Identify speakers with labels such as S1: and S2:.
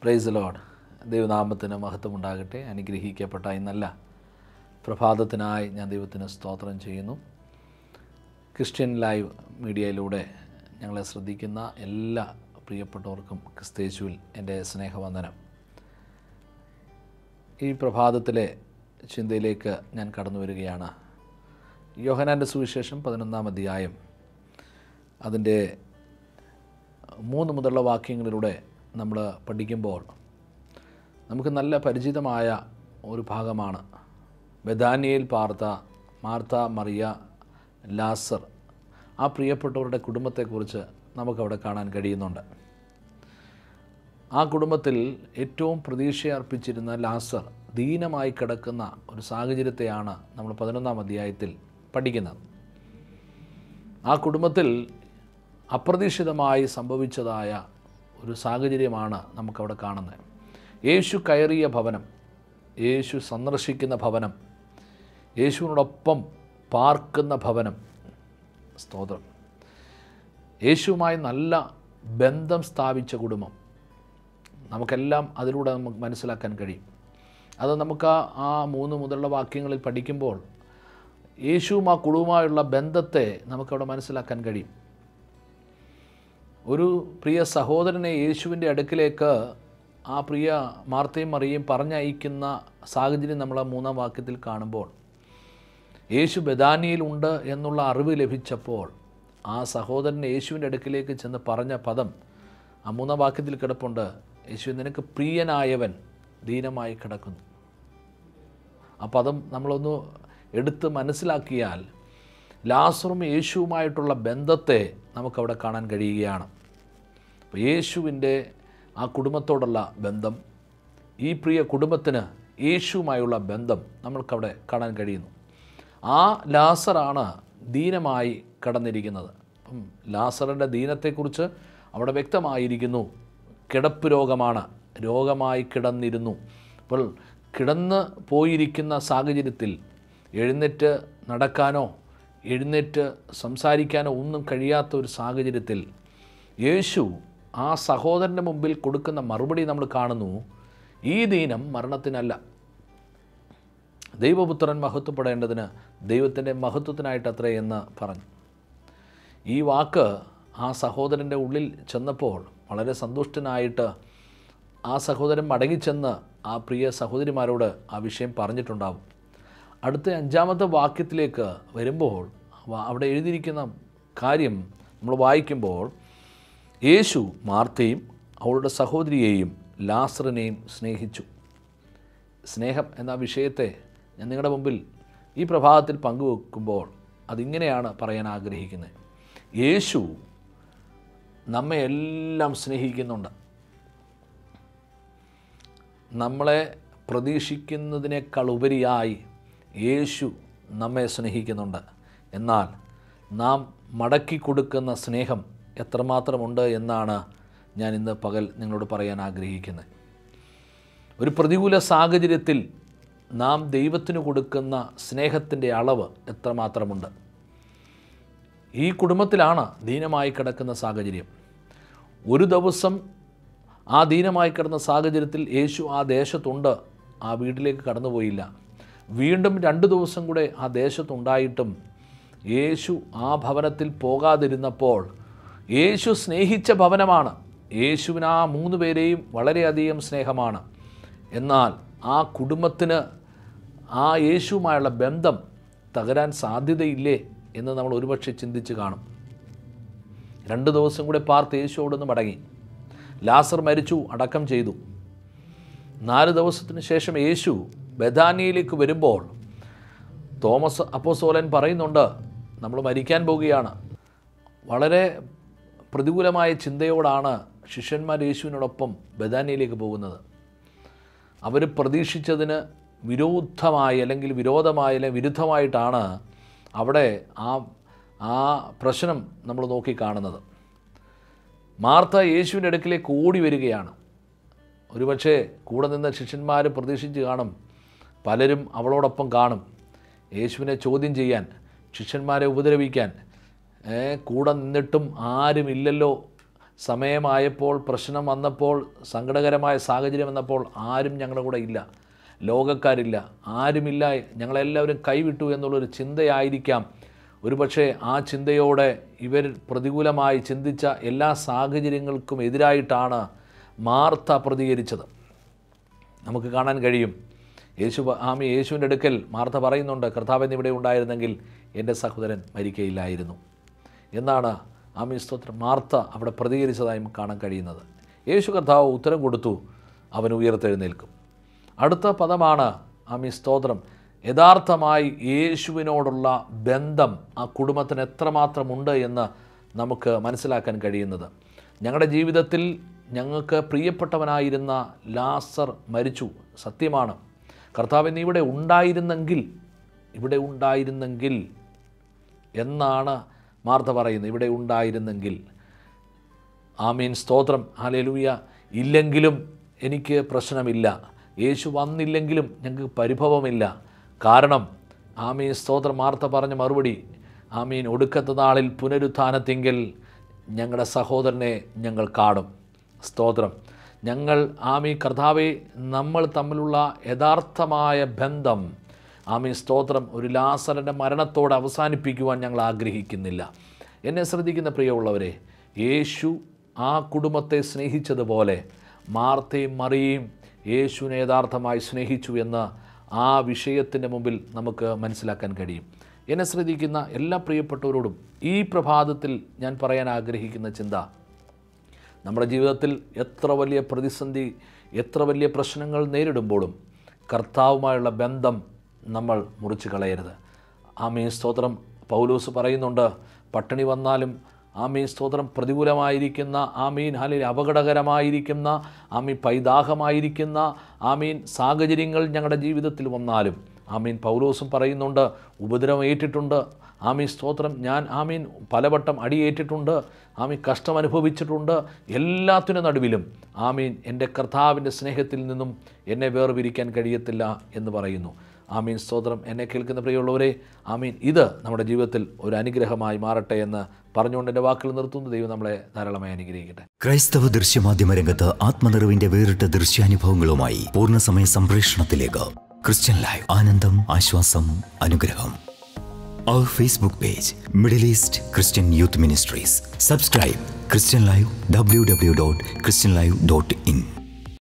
S1: price load ദൈവനാമത്തിന് മഹത്വം ഉണ്ടാകട്ടെ അനുഗ്രഹിക്കപ്പെട്ട ഈ നല്ല പ്രഭാതത്തിനായി ഞാൻ ദൈവത്തിന് സ്തോത്രം ചെയ്യുന്നു ക്രിസ്ത്യൻ ലൈവ് മീഡിയയിലൂടെ ഞങ്ങളെ ശ്രദ്ധിക്കുന്ന എല്ലാ പ്രിയപ്പെട്ടവർക്കും ക്രിസ്തേശുവിൽ എൻ്റെ സ്നേഹവന്ദനം ഈ പ്രഭാതത്തിലെ ചിന്തയിലേക്ക് ഞാൻ കടന്നു വരികയാണ് യോഹനാൻ്റെ സുവിശേഷം പതിനൊന്നാം അധ്യായം അതിൻ്റെ മൂന്ന് മുതലുള്ള വാക്യങ്ങളിലൂടെ നമ്മൾ പഠിക്കുമ്പോൾ നമുക്ക് നല്ല പരിചിതമായ ഒരു ഭാഗമാണ് ബദാനിയയിൽ പാർത്ത മാർത്ത മറിയ ലാസർ ആ പ്രിയപ്പെട്ടവരുടെ കുടുംബത്തെക്കുറിച്ച് നമുക്കവിടെ കാണാൻ കഴിയുന്നുണ്ട് ആ കുടുംബത്തിൽ ഏറ്റവും പ്രതീക്ഷയർപ്പിച്ചിരുന്ന ലാസർ ദീനമായി കിടക്കുന്ന ഒരു സാഹചര്യത്തെയാണ് നമ്മൾ പതിനൊന്നാം അധ്യായത്തിൽ പഠിക്കുന്നത് ആ കുടുംബത്തിൽ അപ്രതീക്ഷിതമായി സംഭവിച്ചതായ ഒരു സാഹചര്യമാണ് നമുക്കവിടെ കാണുന്നത് യേശു കയറിയ ഭവനം യേശു സന്ദർശിക്കുന്ന ഭവനം യേശുവിനോടൊപ്പം പാർക്കുന്ന ഭവനം സ്തോത്രം യേശുവുമായി നല്ല ബന്ധം സ്ഥാപിച്ച കുടുംബം നമുക്കെല്ലാം അതിലൂടെ നമുക്ക് മനസ്സിലാക്കാൻ കഴിയും അത് നമുക്ക് ആ ആ മൂന്ന് മുതലുള്ള വാക്യങ്ങളിൽ പഠിക്കുമ്പോൾ യേശുവും ആ കുടുംബമായുള്ള ബന്ധത്തെ നമുക്കവിടെ മനസ്സിലാക്കാൻ കഴിയും ഒരു പ്രിയ സഹോദരനെ യേശുവിൻ്റെ അടുക്കിലേക്ക് ആ പ്രിയ മാർത്തയും മറിയും പറഞ്ഞയക്കുന്ന സാഹചര്യം നമ്മൾ ആ മൂന്നാം വാക്യത്തിൽ കാണുമ്പോൾ യേശു ബദാനിയിലുണ്ട് എന്നുള്ള അറിവ് ലഭിച്ചപ്പോൾ ആ സഹോദരൻ യേശുവിൻ്റെ അടുക്കിലേക്ക് ചെന്ന് പറഞ്ഞ പദം ആ മൂന്നാം വാക്യത്തിൽ കിടപ്പുണ്ട് യേശു നിനക്ക് പ്രിയനായവൻ ദീനമായി കിടക്കുന്നു ആ പദം നമ്മളൊന്ന് എടുത്ത് മനസ്സിലാക്കിയാൽ ലാസറും യേശുവുമായിട്ടുള്ള ബന്ധത്തെ നമുക്കവിടെ കാണാൻ കഴിയുകയാണ് അപ്പോൾ യേശുവിൻ്റെ ആ കുടുംബത്തോടുള്ള ബന്ധം ഈ പ്രിയ കുടുംബത്തിന് യേശുവുമായുള്ള ബന്ധം നമ്മൾക്കവിടെ കാണാൻ കഴിയുന്നു ആ ലാസറാണ് ദീനമായി കടന്നിരിക്കുന്നത് അപ്പം ലാസറിൻ്റെ ദീനത്തെക്കുറിച്ച് അവിടെ വ്യക്തമായിരിക്കുന്നു കിടപ്പ് രോഗമാണ് രോഗമായി കിടന്നിരുന്നു അപ്പോൾ കിടന്ന് പോയിരിക്കുന്ന സാഹചര്യത്തിൽ എഴുന്നേറ്റ് നടക്കാനോ എഴുന്നേറ്റ് സംസാരിക്കാനോ ഒന്നും കഴിയാത്ത ഒരു സാഹചര്യത്തിൽ യേശു ആ സഹോദരൻ്റെ മുമ്പിൽ കൊടുക്കുന്ന മറുപടി നമ്മൾ കാണുന്നു ഈ ദീനം മരണത്തിനല്ല ദൈവപുത്രൻ മഹത്വപ്പെടേണ്ടതിന് ദൈവത്തിൻ്റെ മഹത്വത്തിനായിട്ടത്രേ എന്ന് പറഞ്ഞു ഈ വാക്ക് ആ സഹോദരൻ്റെ ഉള്ളിൽ ചെന്നപ്പോൾ വളരെ സന്തുഷ്ടനായിട്ട് ആ സഹോദരൻ മടങ്ങിച്ചെന്ന് ആ പ്രിയ സഹോദരിമാരോട് ആ വിഷയം പറഞ്ഞിട്ടുണ്ടാവും അടുത്ത അഞ്ചാമത്തെ വാക്യത്തിലേക്ക് വരുമ്പോൾ വ- അവിടെ എഴുതിയിരിക്കുന്ന കാര്യം നമ്മൾ വായിക്കുമ്പോൾ യേശു മാർത്തയും അവളുടെ സഹോദരിയെയും ലാസറിനെയും സ്നേഹിച്ചു സ്നേഹം എന്ന വിഷയത്തെ ഞാൻ നിങ്ങളുടെ മുമ്പിൽ ഈ പ്രഭാതത്തിൽ പങ്കുവെക്കുമ്പോൾ അതിങ്ങനെയാണ് പറയാൻ ആഗ്രഹിക്കുന്നത് യേശു നമ്മെ എല്ലാം സ്നേഹിക്കുന്നുണ്ട് നമ്മളെ പ്രതീക്ഷിക്കുന്നതിനേക്കാൾ ഉപരിയായി യേശു നമ്മെ സ്നേഹിക്കുന്നുണ്ട് എന്നാൽ നാം മടക്കി കൊടുക്കുന്ന സ്നേഹം എത്രമാത്രമുണ്ട് എന്നാണ് ഞാൻ ഇന്ന് പകൽ നിങ്ങളോട് പറയാൻ ആഗ്രഹിക്കുന്നത് ഒരു പ്രതികൂല സാഹചര്യത്തിൽ നാം ദൈവത്തിന് കൊടുക്കുന്ന സ്നേഹത്തിൻ്റെ അളവ് എത്രമാത്രമുണ്ട് ഈ കുടുംബത്തിലാണ് ദീനമായി കിടക്കുന്ന സാഹചര്യം ഒരു ദിവസം ആ ദീനമായി കിടന്ന സാഹചര്യത്തിൽ യേശു ആ ദേശത്തുണ്ട് ആ വീട്ടിലേക്ക് കടന്നുപോയില്ല വീണ്ടും രണ്ട് ദിവസം കൂടെ ആ ദേശത്തുണ്ടായിട്ടും യേശു ആ ഭവനത്തിൽ പോകാതിരുന്നപ്പോൾ യേശു സ്നേഹിച്ച ഭവനമാണ് യേശുവിന് ആ മൂന്ന് പേരെയും വളരെയധികം സ്നേഹമാണ് എന്നാൽ ആ കുടുംബത്തിന് ആ യേശുവുമായുള്ള ബന്ധം തകരാൻ സാധ്യതയില്ലേ എന്ന് നമ്മൾ ഒരുപക്ഷെ ചിന്തിച്ച് കാണും രണ്ട് ദിവസം കൂടെ പാർത്ത് യേശുവോടൊന്ന് മടങ്ങി ലാസർ മരിച്ചു അടക്കം ചെയ്തു നാല് ദിവസത്തിന് ശേഷം യേശു ബഥാനിയിലേക്ക് വരുമ്പോൾ തോമസ് അപ്പോസോലൻ പറയുന്നുണ്ട് നമ്മൾ മരിക്കാൻ പോകുകയാണ് വളരെ പ്രതികൂലമായ ചിന്തയോടാണ് ശിഷ്യന്മാർ യേശുവിനോടൊപ്പം ബദാനിയിലേക്ക് പോകുന്നത് അവർ പ്രതീക്ഷിച്ചതിന് വിരോധമായി അല്ലെങ്കിൽ വിരോധമായി അല്ലെങ്കിൽ വിരുദ്ധമായിട്ടാണ് അവിടെ ആ ആ പ്രശ്നം നമ്മൾ നോക്കി കാണുന്നത് മാർത്ത യേശുവിൻ്റെ അടുക്കിലേക്ക് ഓടി വരികയാണ് ഒരുപക്ഷെ കൂടെ നിന്ന ശിഷ്യന്മാർ പ്രതീക്ഷിച്ച് കാണും പലരും അവളോടൊപ്പം കാണും യേശുവിനെ ചോദ്യം ചെയ്യാൻ ശിഷ്യന്മാരെ ഉപദ്രവിക്കാൻ ഏ, കൂടെ നിന്നിട്ടും ആരുമില്ലല്ലോ സമയമായപ്പോൾ പ്രശ്നം വന്നപ്പോൾ സങ്കടകരമായ സാഹചര്യം വന്നപ്പോൾ ആരും ഞങ്ങളുടെ കൂടെ ഇല്ല ലോകക്കാരില്ല ആരുമില്ല ഞങ്ങളെല്ലാവരും കൈവിട്ടു എന്നുള്ളൊരു ചിന്തയായിരിക്കാം ഒരുപക്ഷെ ആ ചിന്തയോടെ ഇവർ പ്രതികൂലമായി ചിന്തിച്ച എല്ലാ സാഹചര്യങ്ങൾക്കും എതിരായിട്ടാണ് മാർത്ത പ്രതികരിച്ചത് നമുക്ക് കാണാൻ കഴിയും യേശു പ- ആമി യേശുവിൻ്റെ അടുക്കൽ മാർത്ത പറയുന്നുണ്ട് കർത്താവൻ ഇവിടെ ഉണ്ടായിരുന്നെങ്കിൽ എൻ്റെ സഹോദരൻ മരിക്കയില്ലായിരുന്നു എന്നാണ് ആമി സ്തോത്രം മാർത്ത അവിടെ പ്രതികരിച്ചതായി നമുക്ക് കാണാൻ കഴിയുന്നത് യേശു കർത്താവ് ഉത്തരം കൊടുത്തു അവൻ ഉയർത്തെഴുന്നേൽക്കും അടുത്ത പദമാണ് ആമി സ്തോത്രം യഥാർത്ഥമായി യേശുവിനോടുള്ള ബന്ധം ആ കുടുംബത്തിന് എത്രമാത്രമുണ്ട് എന്ന് നമുക്ക് മനസ്സിലാക്കാൻ കഴിയുന്നത് ഞങ്ങളുടെ ജീവിതത്തിൽ ഞങ്ങൾക്ക് പ്രിയപ്പെട്ടവനായിരുന്ന ലാസർ മരിച്ചു സത്യമാണ് കർത്താവ് നീ ഇവിടെ ഉണ്ടായിരുന്നെങ്കിൽ ഇവിടെ ഉണ്ടായിരുന്നെങ്കിൽ എന്നാണ് മാർത്ത പറയുന്നത് ഇവിടെ ഉണ്ടായിരുന്നെങ്കിൽ ആമീൻ സ്തോത്രം ഹാലേലൂയ ഇല്ലെങ്കിലും എനിക്ക് പ്രശ്നമില്ല യേശു വന്നില്ലെങ്കിലും ഞങ്ങൾക്ക് പരിഭവമില്ല കാരണം ആമീൻ സ്തോത്രം മാർത്ത പറഞ്ഞ മറുപടി ആമീൻ ഒടുക്കത്തെ നാളിൽ പുനരുത്ഥാനത്തിങ്കിൽ ഞങ്ങളുടെ സഹോദരനെ ഞങ്ങൾ കാണും സ്തോത്രം ഞങ്ങൾ ആമി കർത്താവെ നമ്മൾ തമ്മിലുള്ള യഥാർത്ഥമായ ബന്ധം ആമി സ്തോത്രം ഒരു ലാസറിൻ്റെ മരണത്തോടെ അവസാനിപ്പിക്കുവാൻ ഞങ്ങൾ ആഗ്രഹിക്കുന്നില്ല എന്നെ ശ്രദ്ധിക്കുന്ന പ്രിയമുള്ളവരെ യേശു ആ കുടുംബത്തെ സ്നേഹിച്ചതുപോലെ മാർത്തയും മറിയയും യേശുവിനെ യഥാർത്ഥമായി സ്നേഹിച്ചു എന്ന് ആ വിഷയത്തിൻ്റെ മുമ്പിൽ നമുക്ക് മനസ്സിലാക്കാൻ കഴിയും എന്നെ ശ്രദ്ധിക്കുന്ന എല്ലാ പ്രിയപ്പെട്ടവരോടും ഈ പ്രഭാതത്തിൽ ഞാൻ പറയാൻ ആഗ്രഹിക്കുന്ന ചിന്ത നമ്മുടെ ജീവിതത്തിൽ എത്ര വലിയ പ്രതിസന്ധി എത്ര വലിയ പ്രശ്നങ്ങൾ നേരിടുമ്പോഴും കർത്താവുമായുള്ള ബന്ധം നമ്മൾ മുറിച്ച് കളയരുത് ആമീൻ സ്തോത്രം പൗലൂസ് പറയുന്നുണ്ട് പട്ടിണി വന്നാലും ആമീൻ സ്തോത്രം പ്രതികൂലമായിരിക്കുന്ന ആമീൻ അല്ലെങ്കിൽ അപകടകരമായിരിക്കുന്ന ആമീൻ പൈതാഹമായിരിക്കുന്ന ആമീൻ സാഹചര്യങ്ങൾ ഞങ്ങളുടെ ജീവിതത്തിൽ വന്നാലും ആമീൻ പൗലോസും പറയുന്നുണ്ട് ഉപദ്രവം ഏറ്റിട്ടുണ്ട് ആമീൻ സ്തോത്രം ഞാൻ ആമീൻ പലവട്ടം അടിയേറ്റിട്ടുണ്ട് ആമീൻ കഷ്ടം അനുഭവിച്ചിട്ടുണ്ട് എല്ലാത്തിനും നടുവിലും ആമീൻ എൻ്റെ കർത്താവിൻ്റെ സ്നേഹത്തിൽ നിന്നും എന്നെ വേർപിരിക്കാൻ കഴിയത്തില്ല എന്ന് പറയുന്നു ആമീൻ സ്തോത്രം എന്നെ കേൾക്കുന്ന പ്രിയമുള്ളവരെ ആമീൻ ഇത് നമ്മുടെ ജീവിതത്തിൽ ഒരു അനുഗ്രഹമായി മാറട്ടെ എന്ന് പറഞ്ഞുകൊണ്ട് എൻ്റെ വാക്കുകൾ നിർത്തുന്നു ദൈവം നമ്മളെ ധാരാളമായി അനുഗ്രഹിക്കട്ടെ
S2: ക്രൈസ്തവ ദൃശ്യമാധ്യമ രംഗത്ത് ആത്മനിറവിന്റെ വേറിട്ട ദൃശ്യാനുഭവങ്ങളുമായി പൂർണ്ണസമയ സംപ്രേഷണത്തിലേക്ക് ക്രിസ്ത്യൻ ലൈവ് ആനന്ദം ആശ്വാസം അനുഗ്രഹം അവർ Facebook page Middle East Christian youth ministries subscribe Christian live W W dot Christian live dot in